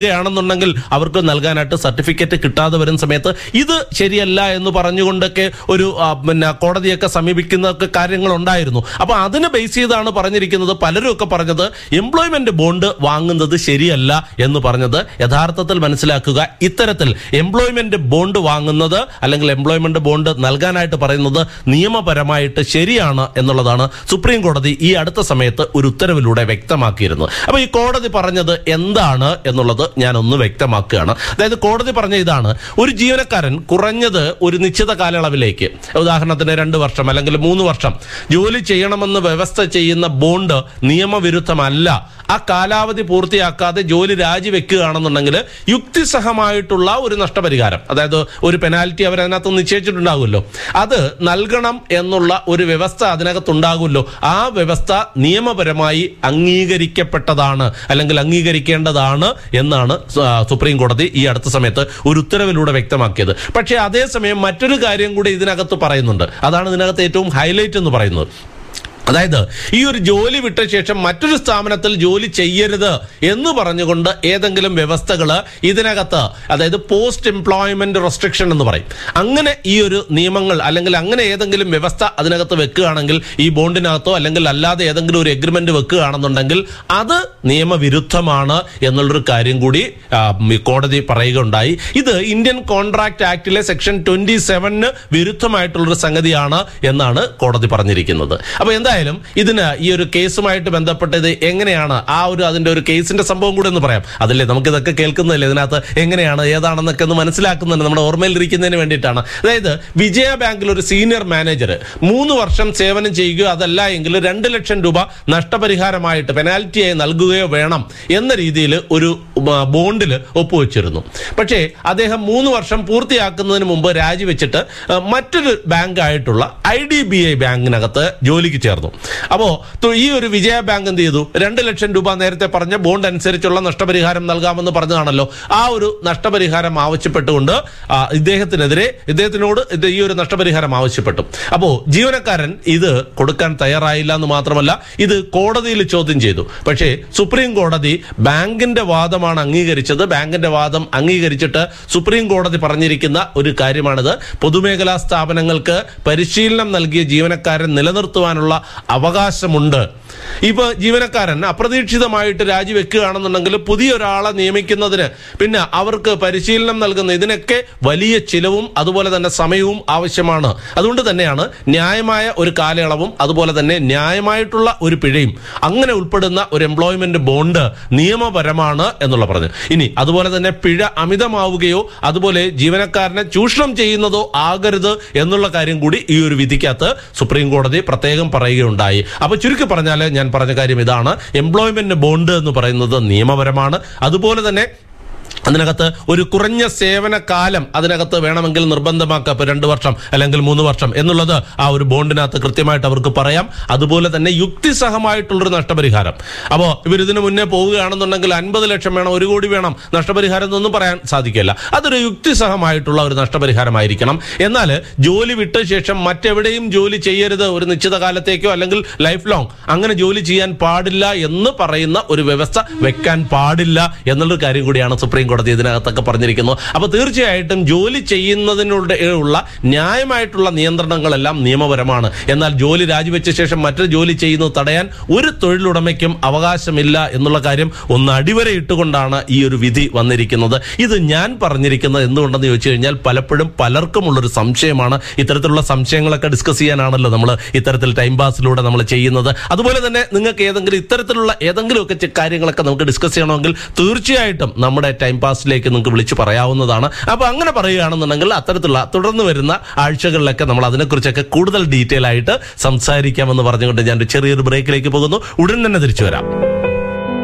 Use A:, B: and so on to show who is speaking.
A: ാണെന്നുണ്ടെങ്കിൽ അവർക്ക് നൽകാനായിട്ട് സർട്ടിഫിക്കറ്റ് കിട്ടാതെ വരുന്ന സമയത്ത് ഇത് ശരിയല്ല എന്ന് പറഞ്ഞുകൊണ്ടൊക്കെ ഒരു ആ, പിന്നെ കോടതിയൊക്കെ സമീപിക്കുന്നൊക്കെ കാര്യങ്ങൾ ഉണ്ടായിരുന്നു അപ്പൊ അതിനെ ബേസ് ചെയ്താണ് പറഞ്ഞിരിക്കുന്നത് പലരും ഒക്കെ പറഞ്ഞത് എംപ്ലോയ്മെന്റ് ബോണ്ട് വാങ്ങുന്നത് ശരിയല്ല എന്ന് പറഞ്ഞത് യഥാർത്ഥത്തിൽ മനസ്സിലാക്കുക ഇത്തരത്തിൽ എംപ്ലോയ്മെന്റ് ബോണ്ട് വാങ്ങുന്നത് അല്ലെങ്കിൽ എംപ്ലോയ്മെന്റ് ബോണ്ട് നൽകാനായിട്ട് പറയുന്നത് നിയമപരമായിട്ട് ശരിയാണ് എന്നുള്ളതാണ് സുപ്രീം കോടതി ഈ അടുത്ത സമയത്ത് ഒരു ഉത്തരവിലൂടെ വ്യക്തമാക്കിയിരുന്നത് അപ്പൊ ഈ കോടതി പറഞ്ഞത് എന്താണ് എന്നുള്ളത് ഞാൻ ഒന്ന് വ്യക്തമാക്കുകയാണ് അതായത് കോടതി പറഞ്ഞ ഇതാണ് ഒരു ജീവനക്കാരൻ കുറഞ്ഞത് ഒരു നിശ്ചിത കാലയളവിലേക്ക് ഉദാഹരണത്തിന് രണ്ട് വർഷം അല്ലെങ്കിൽ മൂന്ന് വർഷം ജോലി ചെയ്യണമെന്ന് വ്യവസ്ഥ ചെയ്യുന്ന ബോണ്ട് നിയമവിരുദ്ധമല്ല ആ കാലാവധി പൂർത്തിയാക്കാതെ ജോലി രാജിവെക്കുകയാണെന്നുണ്ടെങ്കിൽ യുക്തിസഹമായിട്ടുള്ള ഒരു നഷ്ടപരിഹാരം അതായത് ഒരു പെനാൽറ്റി അവർ അതിനകത്ത് നിശ്ചയിച്ചിട്ടുണ്ടാകുമല്ലോ അത് നൽകണം എന്നുള്ള ഒരു വ്യവസ്ഥ അതിനകത്തുണ്ടാകുമല്ലോ ആ വ്യവസ്ഥ നിയമപരമായി അംഗീകരിക്കപ്പെട്ടതാണ് അല്ലെങ്കിൽ അംഗീകരിക്കേണ്ടതാണ് എന്നാണ് സ- ആ, സുപ്രീം കോടതി ഈ അടുത്ത സമയത്ത് ഒരു ഉത്തരവിലൂടെ വ്യക്തമാക്കിയത് പക്ഷേ അതേസമയം മറ്റൊരു കാര്യം കൂടി ഇതിനകത്ത് പറയുന്നുണ്ട് അതാണ് ഇതിനകത്ത് ഏറ്റവും ഹൈലൈറ്റ് എന്ന് പറയുന്നത് അതായത് ഈ ഒരു ജോലി വിട്ട ശേഷം മറ്റൊരു സ്ഥാപനത്തിൽ ജോലി ചെയ്യരുത് എന്ന് പറഞ്ഞുകൊണ്ട് ഏതെങ്കിലും വ്യവസ്ഥകൾ ഇതിനകത്ത് അതായത് പോസ്റ്റ് എംപ്ലോയ്മെന്റ് റെസ്ട്രിക്ഷൻ എന്ന് പറയും അങ്ങനെ ഈ ഒരു നിയമങ്ങൾ അല്ലെങ്കിൽ അങ്ങനെ ഏതെങ്കിലും വ്യവസ്ഥ അതിനകത്ത് വെക്കുകയാണെങ്കിൽ ഈ ബോണ്ടിനകത്തോ അല്ലെങ്കിൽ അല്ലാതെ ഏതെങ്കിലും ഒരു എഗ്രിമെന്റ് വെക്കുകയാണെന്നുണ്ടെങ്കിൽ അത് നിയമവിരുദ്ധമാണ് എന്നുള്ളൊരു കാര്യം കൂടി ആ, ഈ കോടതി പറയുകയുണ്ടായി ഇത് ഇന്ത്യൻ കോൺട്രാക്ട് ആക്ടിലെ സെക്ഷൻ ട്വന്റി സെവനിന് വിരുദ്ധമായിട്ടുള്ളൊരു സംഗതിയാണ് എന്നാണ് കോടതി പറഞ്ഞിരിക്കുന്നത് അപ്പൊ എന്തായാലും ഇതിന് ഈ ഒരു കേസുമായിട്ട് ബന്ധപ്പെട്ട് ഇത് എങ്ങനെയാണ് ആ ഒരു അതിന്റെ ഒരു കേസിന്റെ സംഭവം കൂടെ ഒന്ന് പറയാം അതല്ലേ നമുക്ക് ഇതൊക്കെ കേൾക്കുന്നതല്ലേ ഇതിനകത്ത് എങ്ങനെയാണ് ഏതാണെന്നൊക്കെ ഒന്ന് മനസ്സിലാക്കുന്നുണ്ട് നമ്മുടെ ഓർമ്മയിൽ ഇരിക്കുന്നതിന് വേണ്ടിയിട്ടാണ് അതായത് വിജയ ബാങ്കിൽ ഒരു സീനിയർ മാനേജർ മൂന്ന് വർഷം സേവനം ചെയ്യുകയോ അതല്ല എങ്കിൽ രണ്ട് ലക്ഷം രൂപ നഷ്ടപരിഹാരമായിട്ട് പെനാൽറ്റിയായി നൽകുകയോ വേണം എന്ന രീതിയിൽ ഒരു ബോണ്ടിൽ ഒപ്പുവെച്ചിരുന്നു പക്ഷേ അദ്ദേഹം മൂന്ന് വർഷം പൂർത്തിയാക്കുന്നതിന് മുമ്പ് രാജിവെച്ചിട്ട് ആ, മറ്റൊരു ബാങ്ക് ആയിട്ടുള്ള ഐ ഡി ബി ഐ ബാങ്കിനകത്ത് ജോലിക്ക് ചേർന്നു അപ്പോ തു- ഈ ഒരു വിജയ ബാങ്ക് എന്ത് ചെയ്തു രണ്ട് ലക്ഷം രൂപ നേരത്തെ പറഞ്ഞ ബോണ്ട് അനുസരിച്ചുള്ള നഷ്ടപരിഹാരം നൽകാമെന്ന് പറഞ്ഞതാണല്ലോ ആ ഒരു നഷ്ടപരിഹാരം ആവശ്യപ്പെട്ടുകൊണ്ട് ആ, ഇദ്ദേഹത്തിനെതിരെ ഇദ്ദേഹത്തിനോട് ഇത് ഈ ഒരു നഷ്ടപരിഹാരം ആവശ്യപ്പെട്ടു അപ്പോ ജീവനക്കാരൻ ഇത് കൊടുക്കാൻ തയ്യാറായില്ല എന്ന് മാത്രമല്ല ഇത് കോടതിയിൽ ചോദ്യം ചെയ്തു പക്ഷേ സുപ്രീം കോടതി ബാങ്കിന്റെ വാദമാണ് അംഗീകരിച്ചത് ബാങ്കിന്റെ വാദം അംഗീകരിച്ചിട്ട് സുപ്രീം കോടതി പറഞ്ഞിരിക്കുന്ന ഒരു കാര്യമാണിത് പൊതുമേഖലാ സ്ഥാപനങ്ങൾക്ക് പരിശീലനം നൽകിയ ജീവനക്കാരൻ നിലനിർത്തുവാനുള്ള അവകാശമുണ്ട് ഇപ്പൊ ജീവനക്കാരൻ അപ്രതീക്ഷിതമായിട്ട് രാജിവെക്കുകയാണെന്നുണ്ടെങ്കിൽ പുതിയൊരാളെ നിയമിക്കുന്നതിന് പിന്നെ അവർക്ക് പരിശീലനം നൽകുന്ന ഇതിനൊക്കെ വലിയ ചിലവും അതുപോലെ തന്നെ സമയവും ആവശ്യമാണ് അതുകൊണ്ട് തന്നെയാണ് ന്യായമായ ഒരു കാലയളവും അതുപോലെ തന്നെ ന്യായമായിട്ടുള്ള ഒരു പിഴയും അങ്ങനെ ഉൾപ്പെടുന്ന ഒരു എംപ്ലോയ്മെന്റ് ബോണ്ട് നിയമപരമാണ് എന്നുള്ള പറഞ്ഞു ഇനി അതുപോലെ തന്നെ പിഴ അമിതമാവുകയോ അതുപോലെ ജീവനക്കാരനെ ചൂഷണം ചെയ്യുന്നതോ ആകരുത് എന്നുള്ള കാര്യം കൂടി ഈ ഒരു വിധിക്കകത്ത് സുപ്രീം കോടതി പ്രത്യേകം പറയുകയുണ്ടായി അപ്പൊ ചുരുക്കി പറഞ്ഞാൽ ഞാൻ പറഞ്ഞ കാര്യം ഇതാണ് എംപ്ലോയ്മെന്റ് ബോണ്ട് എന്ന് പറയുന്നത് നിയമപരമാണ് അതുപോലെ തന്നെ അതിനകത്ത് ഒരു കുറഞ്ഞ സേവന കാലം അതിനകത്ത് വേണമെങ്കിൽ നിർബന്ധമാക്കാം ഇപ്പൊ രണ്ട് വർഷം അല്ലെങ്കിൽ മൂന്ന് വർഷം എന്നുള്ളത് ആ ഒരു ബോണ്ടിനകത്ത് കൃത്യമായിട്ട് അവർക്ക് പറയാം അതുപോലെ തന്നെ യുക്തിസഹമായിട്ടുള്ളൊരു നഷ്ടപരിഹാരം അപ്പോൾ ഇവർ ഇതിന് മുന്നേ പോവുകയാണെന്നുണ്ടെങ്കിൽ അൻപത് ലക്ഷം വേണം ഒരു കോടി വേണം നഷ്ടപരിഹാരം എന്നൊന്നും പറയാൻ സാധിക്കില്ല അതൊരു യുക്തിസഹമായിട്ടുള്ള ഒരു നഷ്ടപരിഹാരമായിരിക്കണം എന്നാൽ ജോലി വിട്ട ശേഷം മറ്റെവിടെയും ജോലി ചെയ്യരുത് ഒരു നിശ്ചിത കാലത്തേക്കോ അല്ലെങ്കിൽ ലൈഫ് ലോങ് അങ്ങനെ ജോലി ചെയ്യാൻ പാടില്ല എന്ന് പറയുന്ന ഒരു വ്യവസ്ഥ വെക്കാൻ പാടില്ല എന്നുള്ളൊരു കാര്യം കൂടിയാണ് സുപ്രീം കോടതി ഇതിനകത്തൊക്കെ പറഞ്ഞിരിക്കുന്നത് അപ്പൊ തീർച്ചയായിട്ടും ജോലി ചെയ്യുന്നതിനുള്ള ഉള്ള ന്യായമായിട്ടുള്ള നിയന്ത്രണങ്ങളെല്ലാം നിയമപരമാണ് എന്നാൽ ജോലി രാജിവെച്ച ശേഷം മറ്റൊരു ജോലി ചെയ്യുന്നത് തടയാൻ ഒരു തൊഴിലുടമയ്ക്കും അവകാശമില്ല എന്നുള്ള കാര്യം ഒന്ന് അടിവരയിട്ടുകൊണ്ടാണ് ഈ ഒരു വിധി വന്നിരിക്കുന്നത് ഇത് ഞാൻ പറഞ്ഞിരിക്കുന്നത് എന്തുകൊണ്ടെന്ന് ചോദിച്ചു കഴിഞ്ഞാൽ പലപ്പോഴും പലർക്കുമുള്ളൊരു സംശയമാണ് ഇത്തരത്തിലുള്ള സംശയങ്ങളൊക്കെ ഡിസ്കസ് ചെയ്യാനാണല്ലോ നമ്മൾ ഇത്തരത്തിൽ ടൈം പാസിലൂടെ നമ്മൾ ചെയ്യുന്നത് അതുപോലെ തന്നെ നിങ്ങൾക്ക് ഏതെങ്കിലും ഇത്തരത്തിലുള്ള ഏതെങ്കിലുമൊക്കെ ചെ- കാര്യങ്ങളൊക്കെ നമുക്ക് ഡിസ്കസ് ചെയ്യണമെങ്കിൽ തീർച്ചയായിട്ടും നമ്മുടെ ടൈം പാസിലേക്ക് നിങ്ങൾക്ക് വിളിച്ചു പറയാവുന്നതാണ് അപ്പൊ അങ്ങനെ പറയുകയാണെന്നുണ്ടെങ്കിൽ അത്തരത്തിലുള്ള തുടർന്ന് വരുന്ന ആഴ്ചകളിലൊക്കെ നമ്മൾ അതിനെക്കുറിച്ചൊക്കെ കൂടുതൽ ഡീറ്റെയിൽ ആയിട്ട് സംസാരിക്കാമെന്ന് പറഞ്ഞുകൊണ്ട് ഞാൻ ഒരു ചെറിയൊരു ബ്രേക്കിലേക്ക് പോകുന്നു ഉടൻ തന്നെ തിരിച്ചു വരാം